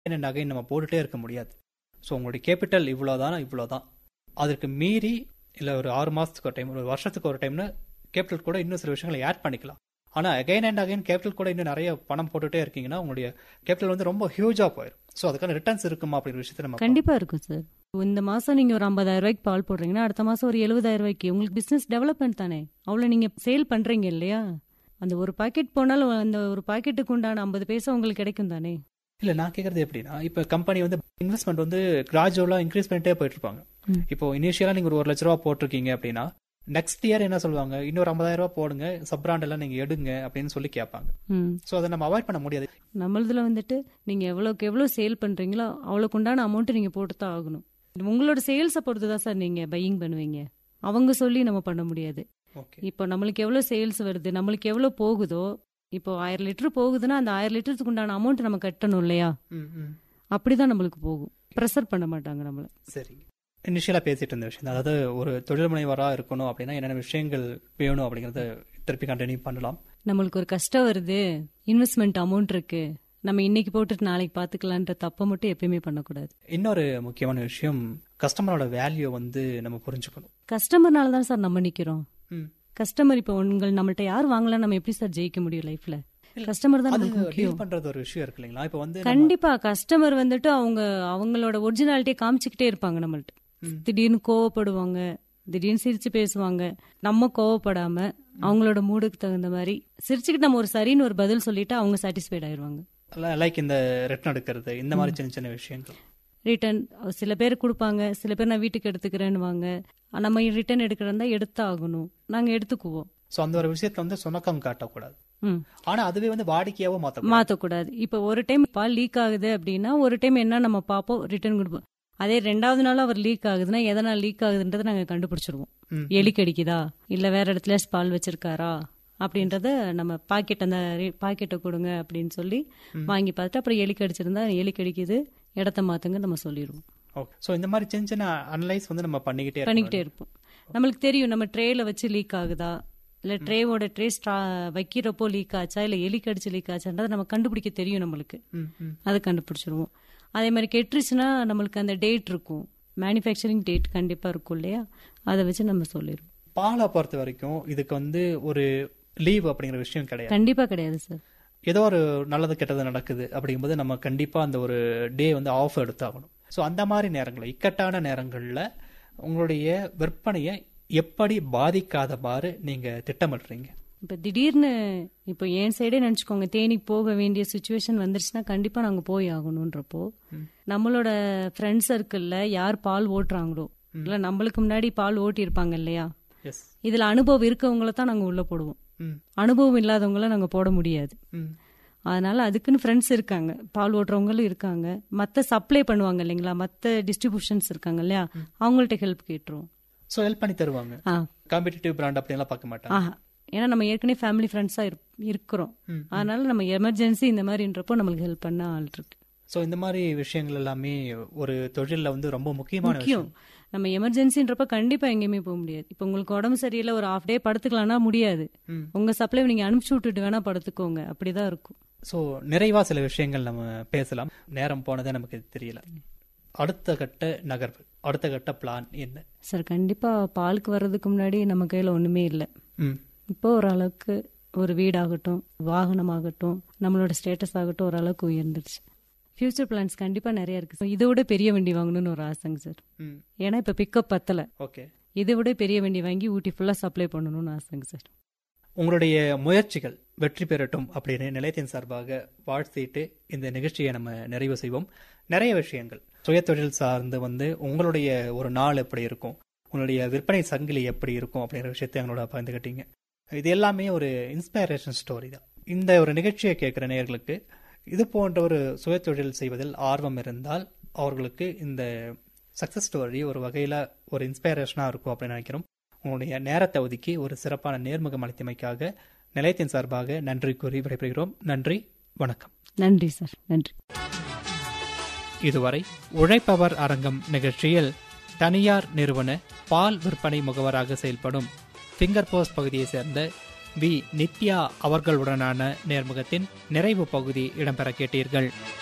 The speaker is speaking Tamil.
அண்ட் அகைன் நம்ம போட்டுட்டே இருக்க முடியாது ஸோ உங்களுடைய கேபிட்டல் இவ்வளோதான் இவ்வளோதான் அதற்கு மீறி இல்லை ஒரு ஆறு மாதத்துக்கு ஒரு டைம் ஒரு வருஷத்துக்கு ஒரு டைம்னு கேபிட்டல் கூட இன்னும் சில விஷயங்களை ஆட் பண்ணிக்கலாம் ஆனால் அகைன் அண்ட் அகைன் கேபிட்டல் கூட இன்னும் நிறைய பணம் போட்டுட்டே இருக்கீங்கன்னா உங்களுடைய கேபிட்டல் வந்து ரொம்ப ஹியூஜாக போயிடும் ஸோ அதுக்கான ரிட்டர்ன்ஸ் இருக்குமா அப்படிங்கிற விஷயத்தை நம்ம கண்டிப்பா இருக்கும் சார் இந்த மாசம் நீங்க ஒரு ஐம்பதாயிரம் ரூபாய்க்கு பால் போடுறீங்கன்னா அடுத்த மாசம் ஒரு எழுபதாயிரம் ரூபாய்க்கு உங்களுக்கு பிசினஸ் டெவலப்மெண்ட் தானே அவ்வளவு நீங்க சேல் பண்றீங்க இல்லையா அந்த ஒரு பாக்கெட் போனாலும் அந்த ஒரு பாக்கெட்டுக்கு உண்டான ஐம்பது பைசா உங்களுக்கு கிடைக்கும் தானே இல்ல நான் கேக்குறது எப்படின்னா இப்ப கம்பெனி வந்து இன்வெஸ்ட்மெண்ட் வந்து கிராஜுவலா இன்க்ரீஸ் பண்ணிட்டே போயிட்டு இருப்பாங்க ம். இப்போ இனிஷியலா நீங்க ஒரு ஒரு லட்ச ரூபா போட்டிருக்கீங்க அப்படின்னா நெக்ஸ்ட் இயர் என்ன சொல்லுவாங்க இன்னொரு ஐம்பதாயிரம் ரூபா போடுங்க சப் பிராண்ட் எல்லாம் நீங்க எடுங்க அப்படின்னு சொல்லி கேட்பாங்க ம் சோ அதை நம்ம அவாய்ட் பண்ண முடியாது நம்மளதுல வந்துட்டு நீங்க எவ்வளவுக்கு எவ்வளவு சேல் பண்றீங்களோ அவ்வளவுக்கு உண்டான அமௌண்ட் நீங்க போட்டு தான் ஆகணும் உங்களோட சேல்ஸை பொறுத்து தான் சார் நீங்க பையிங் பண்ணுவீங்க அவங்க சொல்லி நம்ம பண்ண முடியாது ஓகே இப்போ நம்மளுக்கு எவ்வளவு சேல்ஸ் வருது நம்மளுக்கு எவ்வளவு போகுதோ இப்போ ஆயிரம் லிட்டர் போகுதுன்னா அந்த ஆயிரம் லிட்டருக்கு உண்டான அமௌண்ட் நம்ம கட்டணும் இல்லையா அப்படிதான் நம்மளுக்கு போகும் ப்ரெஷர் பண்ண மாட்டாங்க நம்மள சரி இனிஷியலா பேசிட்டு இருந்த விஷயம் தான். அதாவது ஒரு தொழில் முனைவரா இருக்கணும் அப்படின்னா என்னென்ன விஷயங்கள் வேணும் அப்படிங்கறத திருப்பி கண்டினியூ பண்ணலாம் நம்மளுக்கு ஒரு கஷ்டம் வருது இன்வெஸ்ட்மெண்ட் அமௌண்ட் இருக்கு நம்ம இன்னைக்கு போட்டுட்டு நாளைக்கு பாத்துக்கலான்ற தப்பை மட்டும் எப்பயுமே பண்ணக்கூடாது இன்னொரு முக்கியமான விஷயம் கஸ்டமரோட வேல்யூ வந்து நம்ம புரிஞ்சுக்கணும் கஸ்டமர்னால தான் சார் நம்ம நிக்கிறோம் ம். கஸ்டமர் இப்போ உங்கள் நம்மள்ட்ட யார் வாங்கலாம் நம்ம எப்படி சார் ஜெயிக்க முடியும் லைஃப்ல கஸ்டமர் தான் அது நமக்கு முக்கியம் டீல் பண்றது ஒரு விஷயம் இருக்கு இல்லைங்களா இப்போ வந்து நம்ம- கண்டிப்பா கஸ்டமர் வந்துட்டு அவங்க அவங்களோட ஒரிஜினாலிட்டியை காமிச்சுக்கிட்டே இருப்பாங்க நம்மள்ட்ட ம். திடீர்னு கோவப்படுவாங்க திடீர்னு சிரிச்சு பேசுவாங்க நம்ம கோவப்படாம அவங்களோட மூடுக்கு தகுந்த மாதிரி சிரிச்சுக்கிட்டு நம்ம ஒரு சரின்னு ஒரு பதில் சொல்லிட்டு அவங்க சாட்டிஸ்ஃபைட் ஆயிருவாங்க லைக் இந்த ரிட்டன் எடுக்கிறது இந்த மாதிரி சின்ன சின்ன விஷயங்கள் ரிட்டர்ன் சில பேர் கொடுப்பாங்க சில பேர் நான் வீட்டுக்கு எடுத்துக்கிறேன்னுவாங்க நம்ம ரிட்டர்ன் எடுக்கிறதா எடுத்தாகணும் நாங்க எடுத்துக்குவோம் சோ அந்த ஒரு விஷயத்துல வந்து சுணக்கம் காட்டக்கூடாது ம் ஆனா அதுவே வந்து வாடிக்கையாவோ மாத்த மாத்தக்கூடாது இப்ப ஒரு டைம் பால் லீக் ஆகுது அப்படின்னா ஒரு டைம் என்ன நம்ம பார்ப்போம் ரிட்டர்ன் கொடுப்போம் அதே ரெண்டாவது நாள் அவர் லீக் ஆகுதுன்னா எதனால் லீக் ஆகுதுன்றதை நாங்க கண்டுபிடிச்சிருவோம் ம். எலி கடிக்குதா இல்ல வேற இடத்துல பால் வச்சிருக்காரா அப்படின்றத நம்ம பாக்கெட் அந்த பாக்கெட்டை கொடுங்க அப்படின்னு சொல்லி வாங்கி பார்த்துட்டு அப்புறம் எலி கடிச்சிருந்தா எலி கடிக்குது இடத்த மாத்துங்க நம்ம சொல்லிடுவோம் ஓகே சோ இந்த மாதிரி சின்ன சின்ன அனலைஸ் வந்து நம்ம பண்ணிக்கிட்டே பண்ணிக்கிட்டே இருக்கணும். இருப்போம் நம்மளுக்கு தெரியும் நம்ம ட்ரேல வச்சு லீக் ஆகுதா இல்ல ட்ரேவோட ட்ரே ஸ்ட்ரா வைக்கிறப்போ லீக் ஆச்சா இல்ல எலி கடிச்சு லீக் ஆச்சான்றதை நம்ம கண்டுபிடிக்க தெரியும் நம்மளுக்கு ம், ம். அதை கண்டுபிடிச்சிருவோம் அதே மாதிரி கெட்டுருச்சுன்னா நம்மளுக்கு அந்த டேட் இருக்கும் மேனுஃபேக்சரிங் டேட் கண்டிப்பா இருக்கும் இல்லையா அதை வச்சு நம்ம சொல்லிடுவோம் பாலை பொறுத்த வரைக்கும் இதுக்கு வந்து ஒரு லீவ் அப்படிங்கிற விஷயம் கிடையாது கண்டிப்பா கிடையாது சார் ஏதோ ஒரு நல்லது கெட்டது நடக்குது அப்படிங்கும்போது நம்ம கண்டிப்பா அந்த ஒரு டே வந்து ஆஃப் எடுத்தாகணும் ஸோ அந்த மாதிரி நேரங்களில் இக்கட்டான நேரங்களில் உங்களுடைய விற்பனையை எப்படி பாதிக்காதவாறு நீங்க திட்டமிடுறீங்க இப்ப திடீர்னு இப்போ என் சைடே நினைச்சுக்கோங்க தேனிக்கு போக வேண்டிய சுச்சுவேஷன் வந்துருச்சுன்னா கண்டிப்பா நாங்க போய் ஆகணும்ன்றப்போ நம்மளோட ஃப்ரெண்ட் சர்க்கிள்ல யார் பால் ஓட்டுறாங்களோ இல்ல நம்மளுக்கு முன்னாடி பால் ஓட்டி இருப்பாங்க இல்லையா எஸ் இதுல அனுபவம் இருக்கவங்கள தான் நாங்க உள்ள போடுவோம் ம் அனுபவம் இல்லாதவங்கள நாங்க போட முடியாது ம் அதனால அதுக்குன்னு ஃப்ரெண்ட்ஸ் இருக்காங்க பால் ஓட்டுறவங்களும் இருக்காங்க மத்த சப்ளை பண்ணுவாங்க இல்லைங்களா மத்த டிஸ்ட்ரிபியூஷன்ஸ் இருக்காங்க இல்லையா அவங்கள்ட்ட ஹெல்ப் கேட்டுருவோம் ஸோ ஹெல்ப் பண்ணி தருவாங்க ஆ காம்படிட்டிவ் பிராண்ட் அப்படின்லாம் பார்க்க மாட்டாங்க ஆஹா ஏன்னா நம்ம ஏற்கனவே ஃபேமிலி ஃப்ரெண்ட்ஸா இருக்கிறோம் ம். அதனால நம்ம எமர்ஜென்சி இந்த மாதிரின்றப்போ நம்மளுக்கு ஹெல்ப் பண்ண ஆள் இருக்கு ஸோ இந்த மாதிரி விஷயங்கள் எல்லாமே ஒரு தொழிலில் வந்து ரொம்ப முக்கியமான முக்கியம் விஷயம் நம்ம எமர்ஜென்சின்றப்ப கண்டிப்பா எங்கேயுமே போக முடியாது இப்போ உங்களுக்கு உடம்பு சரியில்லை ஒரு ஹாஃப் டே படுத்துக்கலாம்னா முடியாது ம். உங்க சப்ளை நீங்க அனுப்பிச்சு விட்டுட்டு வேணா படுத்துக்கோங்க அப்படிதான் இருக்கும் ஸோ நிறைவா சில விஷயங்கள் நம்ம பேசலாம் நேரம் போனதே நமக்கு தெரியல அடுத்த கட்ட நகர்வு அடுத்த கட்ட பிளான் என்ன சார் கண்டிப்பா பாலுக்கு வர்றதுக்கு முன்னாடி நம்ம கையில ஒண்ணுமே இல்லை ம் இப்போ ஓரளவுக்கு ஒரு வீடாகட்டும் வாகனமாகட்டும் நம்மளோட ஸ்டேட்டஸ் ஆகட்டும் ஓரளவுக்கு உயர்ந்துருச்சு ஃபியூச்சர் பிளான்ஸ் கண்டிப்பா நிறைய இருக்கு சார் இதை விட பெரிய வண்டி வாங்கணும்னு ஒரு ஆசைங்க சார் ம் ஏன்னா இப்ப பிக்கப் பத்தல ஓகே இதை விட பெரிய வண்டி வாங்கி ஊட்டி ஃபுல்லா சப்ளை பண்ணணும்னு ஆசைங்க சார் உங்களுடைய முயற்சிகள் வெற்றி பெறட்டும் அப்படின்னு நிலையத்தின் சார்பாக வாழ்த்திட்டு இந்த நிகழ்ச்சியை நம்ம நிறைவு செய்வோம் நிறைய விஷயங்கள் சுயதொழில் சார்ந்து வந்து உங்களுடைய ஒரு நாள் எப்படி இருக்கும் உங்களுடைய விற்பனை சங்கிலி எப்படி இருக்கும் அப்படிங்கிற விஷயத்தை எங்களோட பகிர்ந்துக்கிட்டீங்க இது எல்லாமே ஒரு இன்ஸ்பைரேஷன் ஸ்டோரி தான் இந்த ஒரு நிகழ்ச்சியை கேட்குற நேயர்களுக்கு இது போன்ற ஒரு சுயதொழில் செய்வதில் ஆர்வம் இருந்தால் அவர்களுக்கு இந்த சக்ஸஸ் ஸ்டோரி ஒரு வகையில் ஒரு இன்ஸ்பைரேஷனாக இருக்கும் அப்படின்னு நினைக்கிறோம் உங்களுடைய நேரத்தை ஒதுக்கி ஒரு சிறப்பான நேர்முகம் அளித்தமைக்காக நிலையத்தின் சார்பாக நன்றி கூறி விடைபெறுகிறோம் நன்றி வணக்கம் நன்றி சார் நன்றி இதுவரை உழைப்பவர் அரங்கம் நிகழ்ச்சியில் தனியார் நிறுவன பால் விற்பனை முகவராக செயல்படும் ஃபிங்கர் போஸ்ட் பகுதியைச் சேர்ந்த வி நித்யா அவர்களுடனான நேர்முகத்தின் நிறைவு பகுதி இடம்பெற கேட்டீர்கள்